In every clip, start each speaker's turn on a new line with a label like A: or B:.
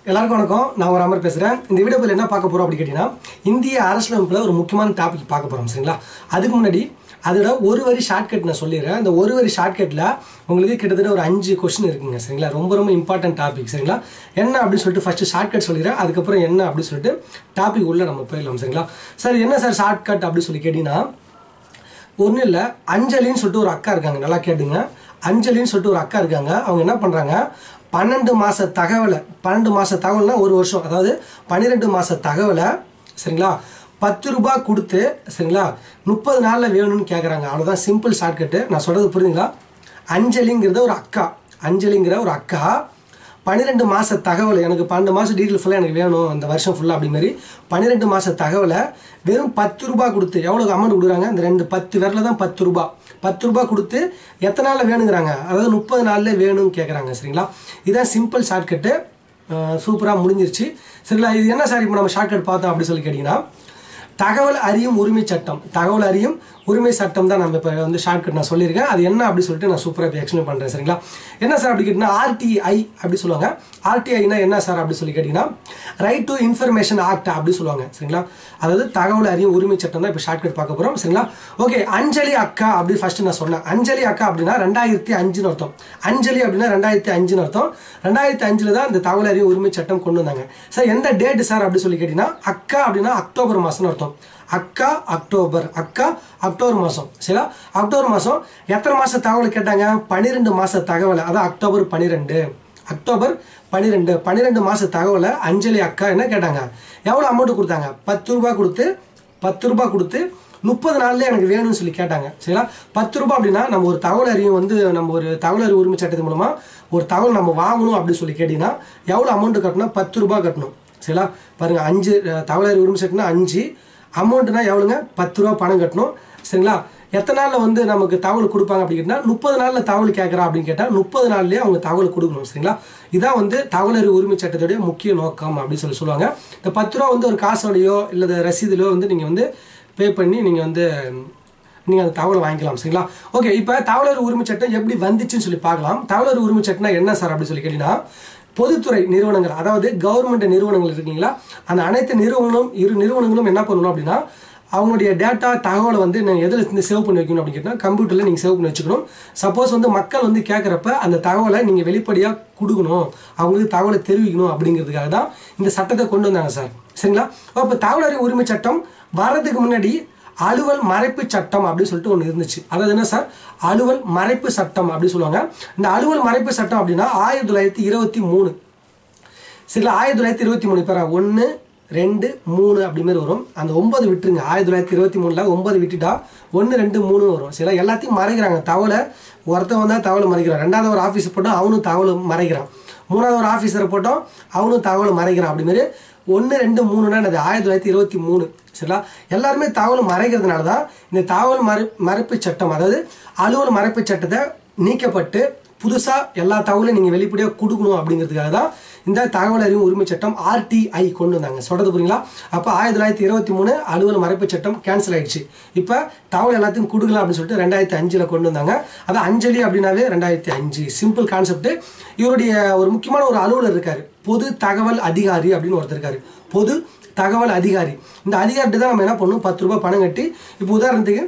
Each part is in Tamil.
A: எல்லாருக்கும் வணக்கம் நான் ஒரு அமர் பேசுகிறேன் இந்த வீடியோவில் என்ன பார்க்க போகிறோம் அப்படின்னு கேட்டிங்கன்னா இந்திய அரசியலமைப்பில் ஒரு முக்கியமான டாபிக் பார்க்க போகிறோம் சரிங்களா அதுக்கு முன்னாடி அதோட ஒரு வரி ஷார்ட்கட் நான் சொல்லிடுறேன் அந்த ஒரு வரி ஷார்ட்கட்டில் உங்களுக்கு கிட்டத்தட்ட ஒரு அஞ்சு கொஸ்டின் இருக்குங்க சரிங்களா ரொம்ப ரொம்ப இம்பார்ட்டன்ட் டாபிக் சரிங்களா என்ன அப்படின்னு சொல்லிட்டு ஃபஸ்ட்டு ஷார்ட்கட் சொல்லிடுறேன் அதுக்கப்புறம் என்ன அப்படின்னு சொல்லிட்டு டாபிக் உள்ள நம்ம போயிடலாம் சரிங்களா சார் என்ன சார் ஷார்ட்கட் அப்படின்னு சொல்லி கேட்டிங்கன்னா ஒன்றும் இல்லை அஞ்சலின்னு சொல்லிட்டு ஒரு அக்கா இருக்காங்க நல்லா கேட்டுங்க அஞ்சலின்னு சொல்லிட்டு ஒரு அக்கா இருக்காங்க அவங்க என்ன பண்ணுறாங்க பன்னெண்டு மாத தகவலை பன்னெண்டு மாத தகவல்னா ஒரு வருஷம் அதாவது பன்னிரெண்டு மாத தகவலை சரிங்களா பத்து ரூபாய் கொடுத்து சரிங்களா முப்பது நாளில் வேணும்னு கேட்குறாங்க அவ்வளோதான் சிம்பிள் ஷார்ட்கட்டு நான் சொல்கிறது புரியுதுங்களா அஞ்சலிங்கிறத ஒரு அக்கா அஞ்சலிங்கிற ஒரு அக்கா பன்னிரெண்டு மாத தகவல் எனக்கு பன்னெண்டு மாதம் டீட்டெயில் ஃபுல்லாக எனக்கு வேணும் அந்த வருஷம் ஃபுல்லாக அப்படி மாதிரி பன்னிரெண்டு மாத தகவலை வெறும் பத்து ரூபாய் கொடுத்து எவ்வளோ அமௌண்ட் கொடுக்குறாங்க இந்த ரெண்டு பத்து விரல தான் பத்து ரூபா பத்து ரூபாய் கொடுத்து எத்தனை நாளில் வேணுங்கிறாங்க அதாவது முப்பது நாளில் வேணும்னு கேட்குறாங்க சரிங்களா இதுதான் சிம்பிள் ஷார்ட்கட்டு சூப்பராக முடிஞ்சிருச்சு சரிங்களா இது என்ன சார் இப்போ நம்ம ஷார்ட்கட் பார்த்தோம் அப்படி சொல்லி கேட்டிங்கன்னா தகவல் அறியும் உரிமை சட்டம் தகவல் அறியும் உரிமை சட்டம் தான் நம்ம இப்போ வந்து ஷார்ட்கட் நான் சொல்லியிருக்கேன் அது என்ன அப்படி சொல்லிட்டு நான் சூப்பராக இப்போ எக்ஸ்பிளைன் பண்ணுறேன் சரிங்களா என்ன சார் அப்படி கேட்டிங்கன்னா ஆர்டிஐ அப்படி சொல்லுவாங்க ஆர்டிஐனா என்ன சார் அப்படி சொல்லி கேட்டிங்கன்னா ரைட் டு இன்ஃபர்மேஷன் ஆக்ட் அப்படி சொல்லுவாங்க சரிங்களா அதாவது தகவல் அறியும் உரிமை சட்டம் தான் இப்போ ஷார்ட்கட் பார்க்க போகிறோம் சரிங்களா ஓகே அஞ்சலி அக்கா அப்படி ஃபர்ஸ்ட் நான் சொன்னேன் அஞ்சலி அக்கா அப்படின்னா ரெண்டாயிரத்தி அஞ்சுன்னு அர்த்தம் அஞ்சலி அப்படின்னா ரெண்டாயிரத்தி அஞ்சுன்னு அர்த்தம் ரெண்டாயிரத்தி அஞ்சில் தான் இந்த தகவல் அறியும் உரிமை சட்டம் கொண்டு வந்தாங்க சார் எந்த டேட் சார் அப்படி சொல்லி கேட்டிங்கன்னா அக்கா அப்படின்னா அக்டோபர் மாதம்னு அர்த்தம் அக்கா அக்டோபர் அக்கா அக்டோபர் மாதம் சரிங்களா அக்டோபர் மாதம் எத்தனை மாத தகவல் கேட்டாங்க பன்னிரெண்டு மாத தகவலை அதான் அக்டோபர் பன்னிரெண்டு அக்டோபர் பன்னிரெண்டு பன்னிரெண்டு மாத தகவலை அஞ்சலி அக்கா என்ன கேட்டாங்க எவ்வளோ அமௌண்ட் கொடுத்தாங்க பத்து ரூபாய் கொடுத்து பத்து ரூபாய் கொடுத்து முப்பது நாள்ல எனக்கு வேணும்னு சொல்லி கேட்டாங்க சரிங்களா பத்து ரூபாய் அப்படின்னா நம்ம ஒரு தகவல் அறியும் வந்து நம்ம ஒரு தகவல் அறிவு உரிமை சட்டத்தின் மூலமாக ஒரு தகவல் நம்ம வாங்கணும் அப்படின்னு சொல்லி கேட்டிங்கன்னா எவ்வளோ அமௌண்ட் கட்டணும் பத்து ரூபாய் கட்டணும் சரிங்களா பாருங்கள் அஞ்சு அஹ், தகவல் அறிவு உரிமை சட்டம்னா அஞ்சு அமௌண்ட்னா எவ்வளோங்க பத்து ரூபா பணம் கட்டணும் சரிங்களா எத்தனை நாளில் வந்து நமக்கு தகவல் கொடுப்பாங்க அப்படின்னு கேட்டால் முப்பது நாளில் தகவல் கேட்குறா அப்படின்னு கேட்டால் முப்பது நாள்லேயே அவங்க தகவல் கொடுக்கணும் சரிங்களா இதான் வந்து தகவல் அறிவு உரிமை சட்டத்துடைய முக்கிய நோக்கம் அப்படின்னு சொல்லி சொல்லுவாங்க இந்த பத்து ரூபா வந்து ஒரு காசோடையோ இல்லை ரசீதுலையோ வந்து நீங்கள் வந்து பே பண்ணி நீங்கள் வந்து நீங்கள் அந்த தகவலை வாங்கிக்கலாம் சரிங்களா ஓகே இப்போ தகவலர் உரிமை சட்டம் எப்படி வந்துச்சுன்னு சொல்லி பார்க்கலாம் தகவலர் உரிமை சட்டம்னா என்ன சார் அப்படின்னு சொல்லி கேட்டிங்கன்னா பொதுத்துறை நிறுவனங்கள் அதாவது கவர்மெண்ட் நிறுவனங்கள் இருக்குங்களா அந்த அனைத்து நிறுவனங்களும் இரு நிறுவனங்களும் என்ன பண்ணணும் அப்படின்னா அவங்களுடைய டேட்டா தகவலை வந்து நீங்கள் எதில் இருந்து சேவ் பண்ணி வைக்கணும் அப்படின்னு கேட்டால் கம்ப்யூட்டரில் நீங்கள் சேவ் பண்ணி வச்சுக்கணும் சப்போஸ் வந்து மக்கள் வந்து கேட்குறப்ப அந்த தகவலை நீங்கள் வெளிப்படையாக கொடுக்கணும் அவங்களுக்கு தகவலை தெரிவிக்கணும் அப்படிங்கிறதுக்காக தான் இந்த சட்டத்தை கொண்டு வந்தாங்க சார் சரிங்களா அப்போ தகவல் அறிவு உரிமை சட்டம் வர்றதுக்கு முன்னாடி அலுவல் மறைப்பு சட்டம் அப்படின்னு சொல்லிட்டு ஒன்று இருந்துச்சு அதாவது என்ன சார் அலுவல் மறைப்பு சட்டம் அப்படின்னு சொல்லுவாங்க இந்த அலுவல் மறைப்பு சட்டம் அப்படின்னா ஆயிரத்தி தொள்ளாயிரத்தி இருபத்தி மூணு சரிங்களா ஆயிரத்தி தொள்ளாயிரத்தி இருபத்தி மூணு பேரா ஒன்று ரெண்டு மூணு அப்படி மாதிரி வரும் அந்த ஒன்பது விட்டுருங்க ஆயிரத்தி தொள்ளாயிரத்தி இருபத்தி மூணில் ஒன்பது விட்டுட்டா ஒன்று ரெண்டு மூணு வரும் சில எல்லாத்தையும் மறைக்கிறாங்க தவளை ஒருத்தன் வந்தால் தவளை மறைக்கிறான் ரெண்டாவது ஒரு ஆஃபீஸர் போட்டோம் அவனும் தகவலை மறைக்கிறான் மூணாவது ஒரு ஆஃபீஸரை போட்டோம் அவனும் தகவலை மறைக்கிறான் அப்படி மாதிரி ஒன்று ரெண்டு மூணுனா அது ஆயிரத்தி தொள்ளாயிரத்தி இருபத்தி மூணு சரிங்களா எல்லாருமே தகவல் மறைக்கிறதுனால தான் இந்த தகவல் மறை மறைப்பு சட்டம் அதாவது அலுவல் மறைப்பு சட்டத்தை நீக்கப்பட்டு புதுசாக எல்லா தகவலையும் நீங்கள் வெளிப்படையாக கொடுக்கணும் அப்படிங்கிறதுக்காக தான் இந்த தகவல் அறிவு உரிமை சட்டம் ஆர்டிஐ கொண்டு வந்தாங்க சொல்கிறது புரியுங்களா அப்போ ஆயிரத்தி தொள்ளாயிரத்தி இருபத்தி மூணு அலுவல் மறைப்பு சட்டம் கேன்சல் ஆயிடுச்சு இப்போ தகவல் எல்லாத்தையும் கொடுக்கலாம் அப்படின்னு சொல்லிட்டு ரெண்டாயிரத்தி அஞ்சில் கொண்டு வந்தாங்க அது அஞ்சலி அப்படின்னாவே ரெண்டாயிரத்தி அஞ்சு சிம்பிள் கான்செப்ட் இவருடைய ஒரு முக்கியமான ஒரு அலுவலர் இருக்கார் பொது தகவல் அதிகாரி அப்படின்னு ஒருத்தர் இருக்காரு பொது தகவல் அதிகாரி இந்த அதிகாரிட்டு தான் நம்ம என்ன பண்ணணும் பத்து ரூபாய் பணம் கட்டி இப்போ உதாரணத்துக்கு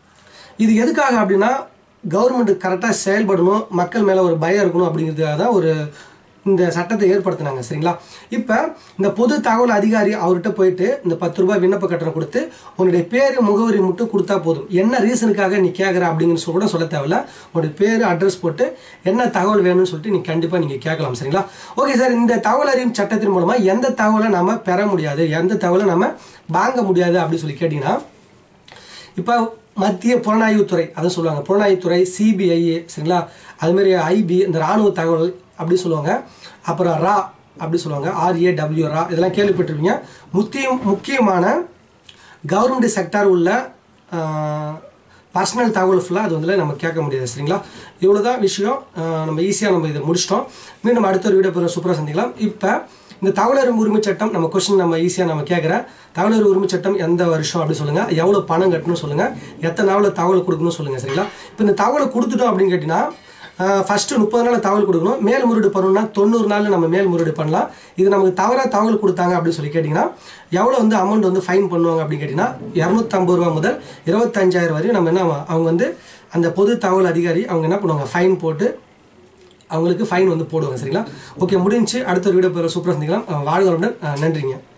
A: இது எதுக்காக அப்படின்னா கவர்மெண்ட் கரெக்டாக செயல்படணும் மக்கள் மேலே ஒரு பயம் இருக்கணும் அப்படிங்கிறதுக்காக தான் ஒரு இந்த சட்டத்தை ஏற்படுத்தினாங்க சரிங்களா இப்போ இந்த பொது தகவல் அதிகாரி அவர்கிட்ட போயிட்டு இந்த பத்து ரூபாய் விண்ணப்ப கட்டணம் கொடுத்து உன்னுடைய பேர் முகவரி மட்டும் கொடுத்தா போதும் என்ன ரீசனுக்காக நீ கேட்குற அப்படிங்கிற சொல்ல கூட சொல்ல தேவையில்ல உன்னுடைய பேர் அட்ரஸ் போட்டு என்ன தகவல் வேணும்னு சொல்லிட்டு நீ கண்டிப்பாக நீங்கள் கேட்கலாம் சரிங்களா ஓகே சார் இந்த தகவல் அறியும் சட்டத்தின் மூலமாக எந்த தகவலை நம்ம பெற முடியாது எந்த தகவலை நம்ம வாங்க முடியாது அப்படின்னு சொல்லி கேட்டிங்கன்னா இப்போ மத்திய புலனாய்வுத்துறை அதை சொல்லுவாங்க புலனாய்வுத்துறை சிபிஐ சரிங்களா அதுமாரி ஐபி இந்த இராணுவ தகவல் அப்படி சொல்லுவாங்க அப்புறம் ரா அப்படி சொல்லுவாங்க ஆர்ஏ டபிள்யூ ரா இதெல்லாம் கேள்விப்பட்டிருப்பீங்க முக்கியம் முக்கியமான கவர்மெண்ட் செக்டார் உள்ள பர்சனல் தகவல் ஃபுல்லாக அது வந்து நம்ம கேட்க முடியாது சரிங்களா இவ்வளோ தான் விஷயம் ஆஹ் நம்ம ஈஸியாக நம்ம இதை முடிச்சிட்டோம் மீண்டும் அடுத்த ஒரு வீடியோ பிறகு சூப்பராக சந்திக்கலாம் இப்போ இந்த தகவலர் உரிமை சட்டம் நம்ம கொஸ்டின் நம்ம ஈஸியாக நம்ம கேட்குற தகவலர் உரிமை சட்டம் எந்த வருஷம் அப்படி சொல்லுங்கள் எவ்வளோ பணம் கட்டணும் சொல்லுங்கள் எத்தனை நாளில் தகவல் கொடுக்கணும் சொல்லுங்கள் சரிங்களா இப்போ இந்த தகவலை கொடுத்துட்டோம் அப்படின்னு கேட்டிங்கன்னா ஃபஸ்ட்டு முப்பது நாள் தகவல் கொடுக்கணும் மேல் முறையீடு பண்ணணும்னா தொண்ணூறு நாள் நம்ம மேல் முறையீடு பண்ணலாம் இது நமக்கு தவறாக தகவல் கொடுத்தாங்க அப்படின்னு சொல்லி கேட்டிங்கன்னா எவ்வளோ வந்து அமௌண்ட் வந்து ஃபைன் பண்ணுவாங்க அப்படின்னு கேட்டிங்கன்னா இரநூத்தம்பது ரூபா முதல் இருபத்தஞ்சாயிரம் வரையும் நம்ம என்ன அவங்க வந்து அந்த பொது தகவல் அதிகாரி அவங்க என்ன பண்ணுவாங்க ஃபைன் போட்டு அவங்களுக்கு ஃபைன் வந்து போடுவாங்க சரிங்களா ஓகே முடிஞ்சு அடுத்த ஒரு வீடியோ சூப்பராக சந்திக்கலாம் அஹ் வாழ்க வளமுடன். அஹ் நன்றிங்க